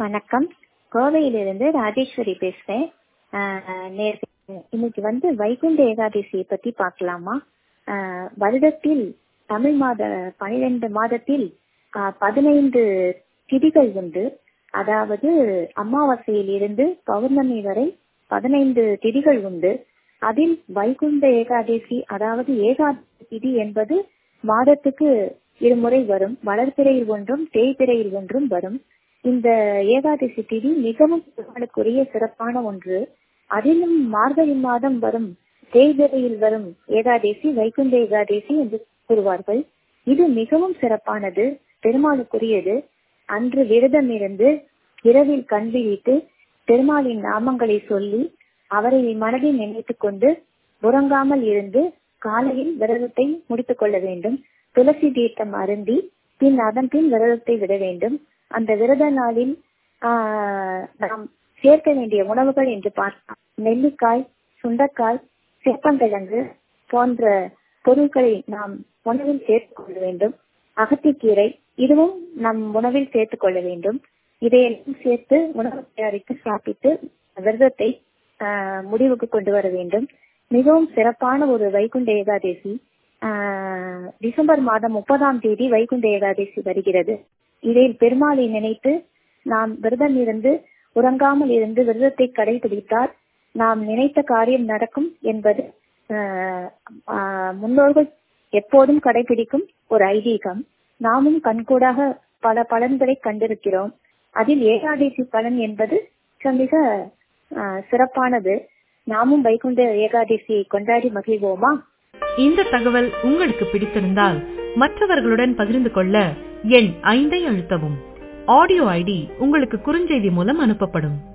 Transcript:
வணக்கம் கோவையிலிருந்து ராஜேஸ்வரி பேசுறேன் ஆஹ் நேர் இன்னைக்கு வந்து வைகுண்ட ஏகாதசியை பத்தி பார்க்கலாமா ஆஹ் வருடத்தில் தமிழ் மாத பனிரெண்டு மாதத்தில் ஆஹ் பதினைந்து திதிகள் உண்டு அதாவது அமாவாசையில் இருந்து பௌர்ணமி வரை பதினைந்து திதிகள் உண்டு அதில் வைகுண்ட ஏகாதசி அதாவது ஏகாதசி திதி என்பது மாதத்துக்கு இருமுறை வரும் வளர்பிறையில் ஒன்றும் தேய்பிறையில் ஒன்றும் வரும் இந்த ஏகாதசி திதி மிகவும் பெருமாளுக்குரிய சிறப்பான ஒன்று அதிலும் மார்கழி மாதம் வரும் தேய்பிறையில் வரும் ஏகாதசி வைகுண்ட ஏகாதசி என்று கூறுவார்கள் இது மிகவும் சிறப்பானது பெருமாளுக்குரியது அன்று விரதம் இருந்து இரவில் கண் விழித்து பெருமாளின் நாமங்களை சொல்லி அவரை மனதில் நினைத்துக் கொண்டு உறங்காமல் இருந்து காலையில் விரதத்தை முடித்துக் கொள்ள வேண்டும் துளசி தீர்த்தம் அருந்தி பின் அதன் பின் விரதத்தை விட வேண்டும் அந்த விரத நாளில் ஆஹ் நாம் சேர்க்க வேண்டிய உணவுகள் என்று பார்த்தால் நெல்லிக்காய் சுண்டைக்காய் சேப்பங்கிழங்கு போன்ற பொருட்களை நாம் உணவில் சேர்த்துக் கொள்ள வேண்டும் அகத்திக்கீரை இதுவும் நம் உணவில் சேர்த்துக் கொள்ள வேண்டும் இதையெல்லாம் சேர்த்து உணவு தயாரித்து சாப்பிட்டு விரதத்தை முடிவுக்கு கொண்டு வர வேண்டும் மிகவும் சிறப்பான ஒரு வைகுண்ட ஏகாதசி டிசம்பர் மாதம் முப்பதாம் தேதி வைகுண்ட ஏகாதசி வருகிறது இதில் பெருமாளை நினைத்து நாம் விரதம் இருந்து உறங்காமல் இருந்து விரதத்தை கடைபிடித்தால் நாம் நினைத்த காரியம் நடக்கும் என்பது முன்னோர்கள் எப்போதும் கடைபிடிக்கும் ஒரு ஐதீகம் நாமும் கண்கூடாக பல பலன்களை கண்டிருக்கிறோம் அதில் ஏகாதசி பலன் என்பது மிக சிறப்பானது நாமும் வைகுண்ட ஏகாதசியை கொண்டாடி மகிழ்வோமா இந்த தகவல் உங்களுக்கு பிடித்திருந்தால் மற்றவர்களுடன் பகிர்ந்து கொள்ள எண் ஐந்தை அழுத்தவும் ஆடியோ ஐடி உங்களுக்கு குறுஞ்செய்தி மூலம் அனுப்பப்படும்